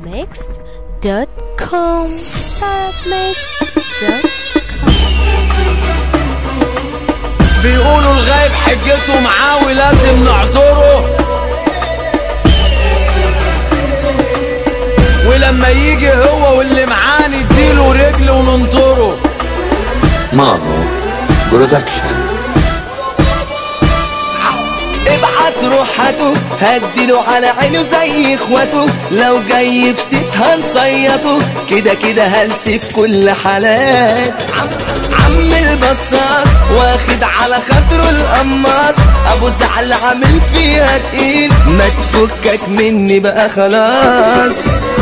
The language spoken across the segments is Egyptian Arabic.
therapmixed.com therapmixed.com بيقولوا الغايب حجته معاه ولازم نعذره ولما يجي هو واللي معاه نديله رجل وننطره مانو برودكشن ابعت روحته هديله على عينه زي اخواته لو جاي في ست هنصيطه كده كده هلسي في كل حالات عم عم البصاص واخد على خاطره القماص ابو زعل عامل فيها تقيل ما تفكك مني بقى خلاص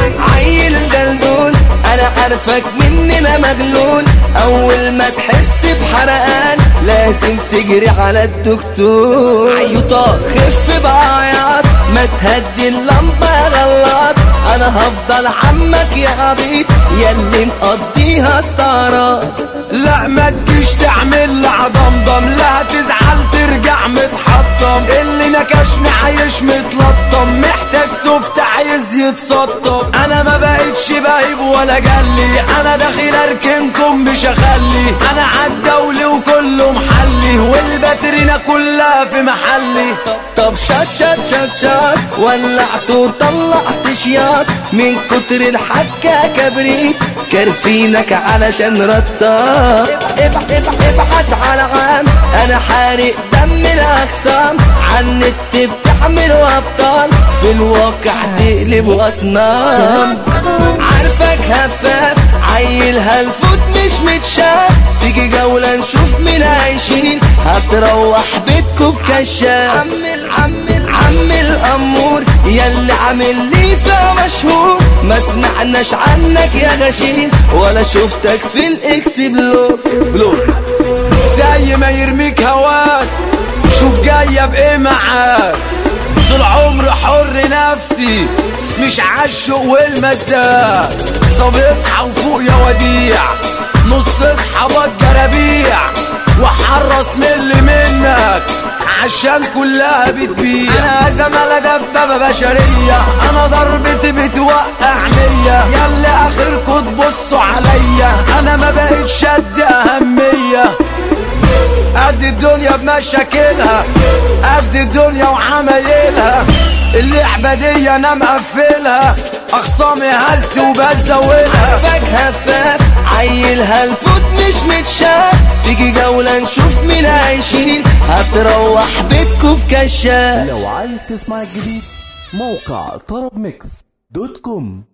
عيل دلدول انا عارفك مننا مغلول اول ما تحس بحرقان لازم تجري على الدكتور عيوطات خف بقى عياط ما تهدي اللمبة يا غلط انا هفضل عمك يا عبيط ياللي مقضيها استعراض لا ما تجيش تعمل لها ضمضم لا تزعل ترجع متحطم اللي نكشني عايش متلطم محتاج سفت عايز يتسطم انا ما بقتش بايب ولا جلي انا داخل اركنكم مش اخلي انا عالدولي وكله محلي والباترينا كلها في محلي طب شات شات شات شات ولعت وطلعت شياط من كتر الحكة كبريت كرفينك علشان رطاب ابعت ابعت ابعت على عام انا حارق دم الاقسام عن النت بتعملوا ابطال في الواقع تقلبوا اصنام عارفك هفاف عيل هالفوت مش متشاف تيجي جولة نشوف مين هيشيل هتروح بيتكو بكشاف عمل عمل عمل امور ياللي عامل لي فيها مشهور ما سمعناش عنك يا غشيم ولا شفتك في الاكس بلوك بلوك زي ما يرميك هواك شوف جاية بايه معاك طول عمري حر نفسي مش عالشوق والمزاج طب اصحى وفوق يا وديع نص اصحى جرابيع وحرص من اللي منك عشان كلها بتبيع انا زمالة دبابة بشرية انا ضربتي بتوقع مية ياللي اخركوا تبصوا عليا انا ما بقتش قد اهمية قد الدنيا بمشاكلها قد الدنيا وعمايلها اللعبة دي انا مقفلها اخصامي هلس وبزودها عارفك هفاف عيل هالفوت مش متشاف تيجي جولة نشوف مين هيشيل هتروح بيتكو بكشاف لو عايز تسمع الجديد موقع طرب ميكس دوت كوم